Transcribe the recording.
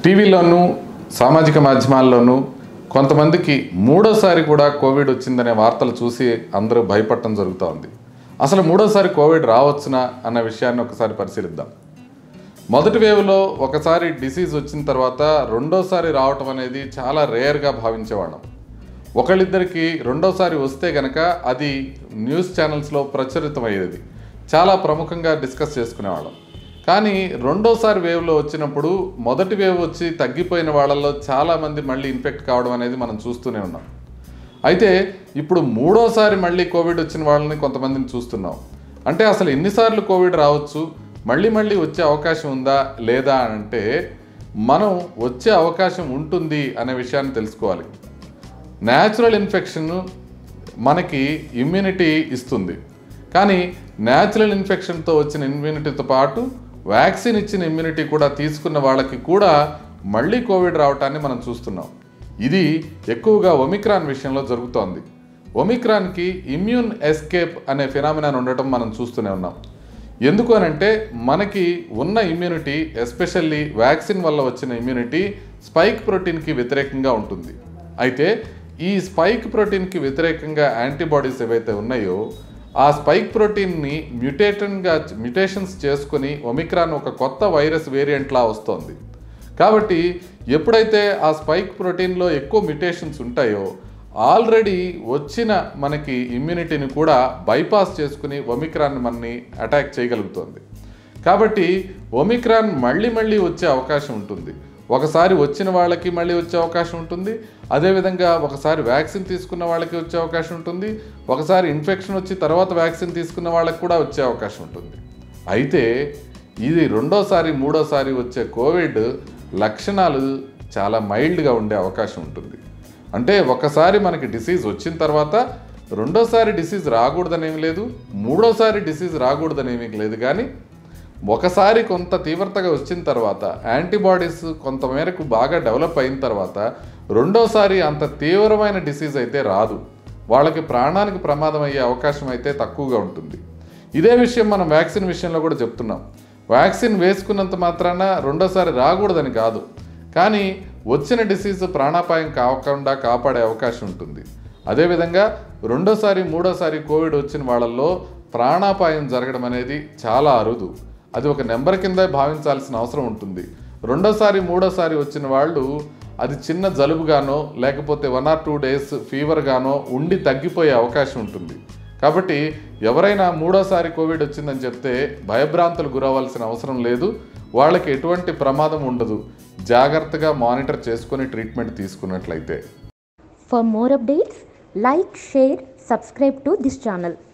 టీవీలోనూ సామాజిక మాధ్యమాల్లోనూ కొంతమందికి మూడోసారి కూడా కోవిడ్ వచ్చిందనే వార్తలు చూసి అందరూ భయపడటం జరుగుతూ ఉంది అసలు మూడోసారి కోవిడ్ రావచ్చునా అన్న విషయాన్ని ఒకసారి పరిశీలిద్దాం మొదటి వేవ్లో ఒకసారి డిసీజ్ వచ్చిన తర్వాత రెండోసారి రావటం అనేది చాలా రేర్గా భావించేవాళ్ళం ఒకళ్ళిద్దరికి రెండోసారి వస్తే గనక అది న్యూస్ ఛానల్స్లో ప్రచురితమయ్యేది చాలా ప్రముఖంగా డిస్కస్ చేసుకునేవాళ్ళం కానీ రెండోసారి వేవ్లో వచ్చినప్పుడు మొదటి వేవ్ వచ్చి తగ్గిపోయిన వాళ్ళల్లో చాలామంది మళ్ళీ ఇన్ఫెక్ట్ కావడం అనేది మనం చూస్తూనే ఉన్నాం అయితే ఇప్పుడు మూడోసారి మళ్ళీ కోవిడ్ వచ్చిన వాళ్ళని కొంతమందిని చూస్తున్నాం అంటే అసలు ఎన్నిసార్లు కోవిడ్ రావచ్చు మళ్ళీ మళ్ళీ వచ్చే అవకాశం ఉందా లేదా అని అంటే మనం వచ్చే అవకాశం ఉంటుంది అనే విషయాన్ని తెలుసుకోవాలి న్యాచురల్ ఇన్ఫెక్షన్ మనకి ఇమ్యూనిటీ ఇస్తుంది కానీ న్యాచురల్ ఇన్ఫెక్షన్తో వచ్చిన ఇమ్యూనిటీతో పాటు వ్యాక్సిన్ ఇచ్చిన ఇమ్యూనిటీ కూడా తీసుకున్న వాళ్ళకి కూడా మళ్ళీ కోవిడ్ రావటాన్ని మనం చూస్తున్నాం ఇది ఎక్కువగా ఒమిక్రాన్ విషయంలో జరుగుతోంది ఒమిక్రాన్కి ఇమ్యూన్ ఎస్కేప్ అనే ఫినామినాన్ ఉండటం మనం చూస్తూనే ఉన్నాం ఎందుకు అనంటే మనకి ఉన్న ఇమ్యూనిటీ ఎస్పెషల్లీ వ్యాక్సిన్ వల్ల వచ్చిన ఇమ్యూనిటీ స్పైక్ ప్రోటీన్కి వ్యతిరేకంగా ఉంటుంది అయితే ఈ స్పైక్ ప్రోటీన్కి వ్యతిరేకంగా యాంటీబాడీస్ ఏవైతే ఉన్నాయో ఆ స్పైక్ ప్రోటీన్ని మ్యుటేటన్గా మ్యుటేషన్స్ చేసుకుని ఒమిక్రాన్ ఒక కొత్త వైరస్ వేరియంట్లా వస్తోంది కాబట్టి ఎప్పుడైతే ఆ స్పైక్ ప్రోటీన్లో ఎక్కువ మ్యుటేషన్స్ ఉంటాయో ఆల్రెడీ వచ్చిన మనకి ఇమ్యూనిటీని కూడా బైపాస్ చేసుకుని ఒమిక్రాన్ మనని అటాక్ చేయగలుగుతుంది కాబట్టి ఒమిక్రాన్ మళ్ళీ మళ్ళీ వచ్చే అవకాశం ఉంటుంది ఒకసారి వచ్చిన వాళ్ళకి మళ్ళీ వచ్చే అవకాశం ఉంటుంది అదేవిధంగా ఒకసారి వ్యాక్సిన్ తీసుకున్న వాళ్ళకి వచ్చే అవకాశం ఉంటుంది ఒకసారి ఇన్ఫెక్షన్ వచ్చి తర్వాత వ్యాక్సిన్ తీసుకున్న వాళ్ళకి కూడా వచ్చే అవకాశం ఉంటుంది అయితే ఇది రెండోసారి మూడోసారి వచ్చే కోవిడ్ లక్షణాలు చాలా మైల్డ్గా ఉండే అవకాశం ఉంటుంది అంటే ఒకసారి మనకి డిసీజ్ వచ్చిన తర్వాత రెండోసారి డిసీజ్ రాకూడదనేమి లేదు మూడోసారి డిసీజ్ రాకూడదనేమి లేదు కానీ ఒకసారి కొంత తీవ్రతగా వచ్చిన తర్వాత యాంటీబాడీస్ కొంత మేరకు బాగా డెవలప్ అయిన తర్వాత రెండోసారి అంత తీవ్రమైన డిసీజ్ అయితే రాదు వాళ్ళకి ప్రాణానికి ప్రమాదం అయ్యే అవకాశం అయితే తక్కువగా ఉంటుంది ఇదే విషయం మనం వ్యాక్సిన్ విషయంలో కూడా చెప్తున్నాం వ్యాక్సిన్ వేసుకున్నంత మాత్రాన రెండోసారి రాకూడదని కాదు కానీ వచ్చిన డిసీజ్ ప్రాణాపాయం కాకుండా కాపాడే అవకాశం ఉంటుంది అదేవిధంగా రెండోసారి మూడోసారి కోవిడ్ వచ్చిన వాళ్ళల్లో ప్రాణాపాయం జరగడం అనేది చాలా అరుదు అది ఒక నెంబర్ కింద భావించాల్సిన అవసరం ఉంటుంది రెండోసారి మూడోసారి వచ్చిన వాళ్ళు అది చిన్న జలుబుగానో లేకపోతే వన్ ఆర్ టూ డేస్ ఫీవర్గానో ఉండి తగ్గిపోయే అవకాశం ఉంటుంది కాబట్టి ఎవరైనా మూడోసారి కోవిడ్ వచ్చిందని చెప్తే భయభ్రాంతులు గురవ్వాల్సిన అవసరం లేదు వాళ్ళకి ఎటువంటి ప్రమాదం ఉండదు జాగ్రత్తగా మానిటర్ చేసుకొని ట్రీట్మెంట్ తీసుకున్నట్లయితే For more updates, like, share, subscribe to this channel.